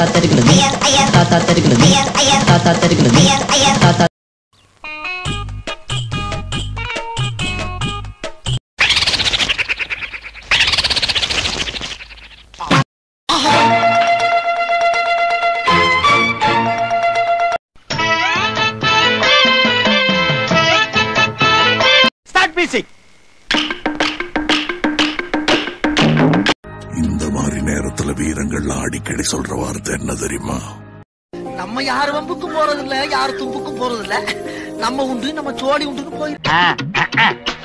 தாத்தா தெரிகிறது தாத்தா தெரிகிறது தாத்தா தெரிகிறது தாத்தா ஸ்டார்ட் மியூசிக் இந்த மாதிரி நேரத்துல வீரங்கள்லாம் அடிக்கடி சொல்ற வார்த்தை என்ன தெரியுமா நம்ம யார் வம்புக்கும் போறது இல்ல யார் தும்புக்கும் போறது இல்ல நம்ம உண்டு நம்ம சோழி உண்டுன்னு போய்